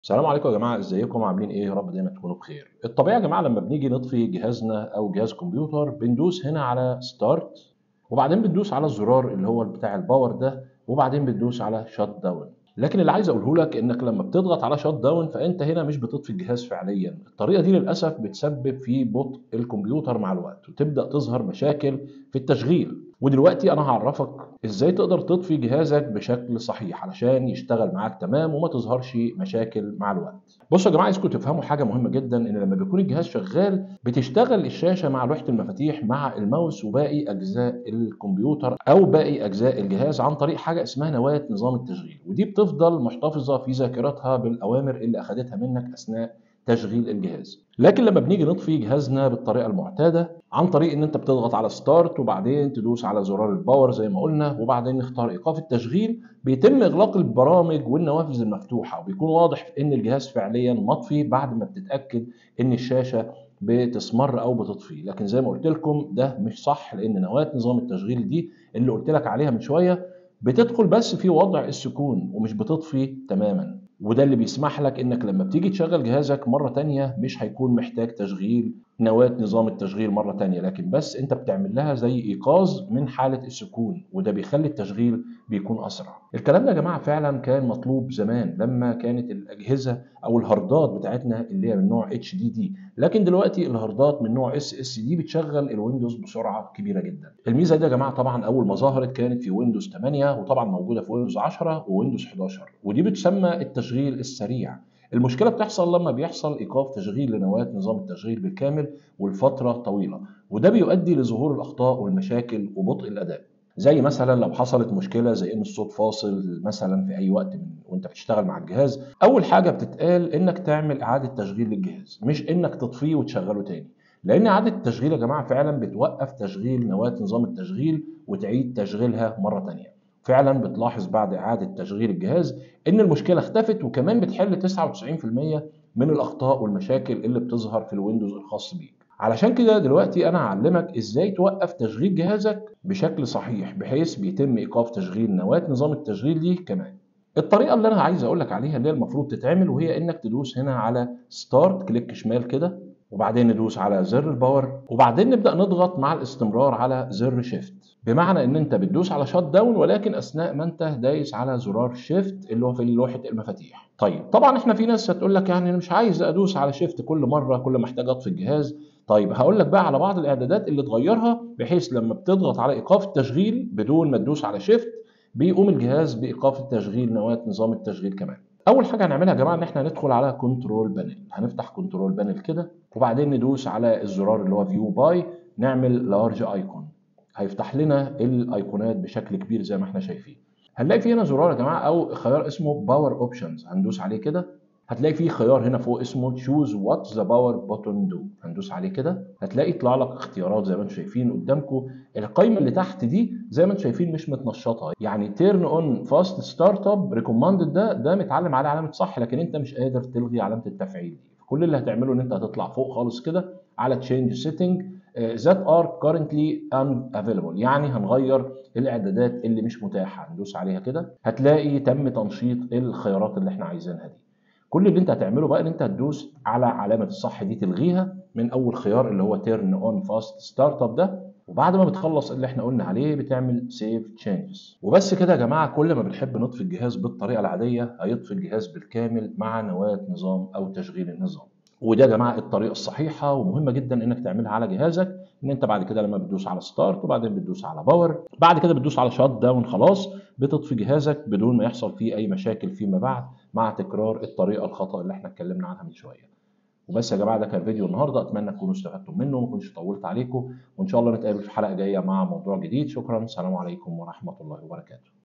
السلام عليكم يا جماعه ازيكم عاملين ايه يا رب دايما تكونوا بخير الطبيعي يا جماعه لما بنيجي نطفي جهازنا او جهاز كمبيوتر بندوس هنا على ستارت وبعدين بندوس على الزرار اللي هو بتاع الباور ده وبعدين بندوس على شات داون لكن اللي عايز اقوله لك انك لما بتضغط على شات داون فانت هنا مش بتطفي الجهاز فعليا الطريقه دي للاسف بتسبب في بطء الكمبيوتر مع الوقت وتبدا تظهر مشاكل في التشغيل ودلوقتي انا هعرفك ازاي تقدر تطفي جهازك بشكل صحيح علشان يشتغل معاك تمام وما تظهرش مشاكل مع الوقت بصوا يا جماعه عايزكم تفهموا حاجه مهمه جدا ان لما بيكون الجهاز شغال بتشتغل الشاشه مع لوحه المفاتيح مع الماوس وباقي اجزاء الكمبيوتر او باقي اجزاء الجهاز عن طريق حاجه اسمها نواه نظام التشغيل ودي بتفضل محتفظه في ذاكرتها بالاوامر اللي اخذتها منك اثناء تشغيل الجهاز لكن لما بنيجي نطفي جهازنا بالطريقه المعتاده عن طريق ان انت بتضغط على ستارت وبعدين تدوس على زرار الباور زي ما قلنا وبعدين نختار ايقاف التشغيل بيتم اغلاق البرامج والنوافذ المفتوحه وبيكون واضح ان الجهاز فعليا مطفي بعد ما بتتاكد ان الشاشه بتسمر او بتطفي لكن زي ما قلت لكم ده مش صح لان نواه نظام التشغيل دي اللي قلت لك عليها من شويه بتدخل بس في وضع السكون ومش بتطفي تماما وده اللي بيسمح لك انك لما بتيجي تشغل جهازك مرة تانية مش هيكون محتاج تشغيل نواة نظام التشغيل مرة تانية لكن بس انت بتعمل لها زي ايقاظ من حالة السكون وده بيخلي التشغيل بيكون اسرع الكلام ده يا جماعة فعلا كان مطلوب زمان لما كانت الاجهزة او الهاردات بتاعتنا اللي هي من نوع اتش دي دي لكن دلوقتي الهاردات من نوع اس اس دي بتشغل الويندوز بسرعة كبيرة جدا الميزة دي يا جماعة طبعا اول ما ظهرت كانت في ويندوز 8 وطبعا موجودة في ويندوز 10 وويندوز 11 ودي بتسمى التشغيل السريع المشكلة بتحصل لما بيحصل إيقاف تشغيل لنواة نظام التشغيل بالكامل والفترة طويلة وده بيؤدي لظهور الأخطاء والمشاكل وبطء الأداء زي مثلا لو حصلت مشكلة زي إن الصوت فاصل مثلا في أي وقت من وأنت بتشتغل مع الجهاز أول حاجة بتتقال إنك تعمل إعادة تشغيل للجهاز مش إنك تطفيه وتشغله تاني لأن إعادة التشغيل يا جماعة فعلا بتوقف تشغيل نواة نظام التشغيل وتعيد تشغيلها مرة تانية فعلا بتلاحظ بعد إعادة تشغيل الجهاز إن المشكلة اختفت وكمان بتحل 99% من الأخطاء والمشاكل اللي بتظهر في الويندوز الخاص بيك. علشان كده دلوقتي أنا هعلمك إزاي توقف تشغيل جهازك بشكل صحيح بحيث بيتم إيقاف تشغيل نواة نظام التشغيل دي كمان. الطريقة اللي أنا عايز أقولك عليها اللي هي المفروض تتعمل وهي إنك تدوس هنا على ستارت كليك شمال كده وبعدين ندوس على زر الباور وبعدين نبدأ نضغط مع الاستمرار على زر شيفت بمعنى ان انت بتدوس على شات داون ولكن اثناء ما انت دايس على زرار شيفت اللي هو في لوحه المفاتيح طيب طبعا احنا في ناس هتقول لك يعني انا مش عايز ادوس على شيفت كل مره كل ما احتاج اطفي الجهاز طيب هقول لك بقى على بعض الاعدادات اللي تغيرها بحيث لما بتضغط على ايقاف التشغيل بدون ما تدوس على شيفت بيقوم الجهاز بايقاف التشغيل نواه نظام التشغيل كمان اول حاجه هنعملها يا جماعه ان احنا ندخل على كنترول بانل هنفتح كنترول بانل كده وبعدين ندوس على الزرار اللي هو فيو باي نعمل لارج ايكون هيفتح لنا الايقونات بشكل كبير زي ما احنا شايفين هنلاقي في هنا زرار يا جماعه او خيار اسمه باور اوبشنز هندوس عليه كده هتلاقي في خيار هنا فوق اسمه تشوز وات ذا باور بوتون دو هندوس عليه كده هتلاقي يطلع لك اختيارات زي ما انتم شايفين قدامكم القائمه اللي تحت دي زي ما انتم شايفين مش متنشطه يعني تيرن اون فاست ستارت اب ريكوماندد ده ده متعلم عليه علامه صح لكن انت مش قادر تلغي علامه التفعيل دي كل اللي هتعمله ان انت هتطلع فوق خالص كده على تشينج سيتنج that are currently unavailable يعني هنغير الاعدادات اللي مش متاحه ندوس عليها كده هتلاقي تم تنشيط الخيارات اللي احنا عايزينها دي كل اللي انت هتعمله بقى ان انت هتدوس على علامه الصح دي تلغيها من اول خيار اللي هو تيرن اون فاست ستارت اب ده وبعد ما بتخلص اللي احنا قلنا عليه بتعمل سيف تشينجز وبس كده يا جماعه كل ما بنحب نطفي الجهاز بالطريقه العاديه هيطفي الجهاز بالكامل مع نواه نظام او تشغيل النظام وده يا جماعه الطريقه الصحيحه ومهمه جدا انك تعملها على جهازك ان انت بعد كده لما بتدوس على ستارت وبعدين بتدوس على باور بعد كده بتدوس على شات داون خلاص بتطفي جهازك بدون ما يحصل فيه اي مشاكل فيما بعد مع تكرار الطريقه الخطا اللي احنا اتكلمنا عنها من شويه وبس يا جماعه ده كان فيديو النهارده اتمنى تكونوا استفدتم منه وما كنتش طولت عليكم وان شاء الله نتقابل في حلقه جايه مع موضوع جديد شكرا السلام عليكم ورحمه الله وبركاته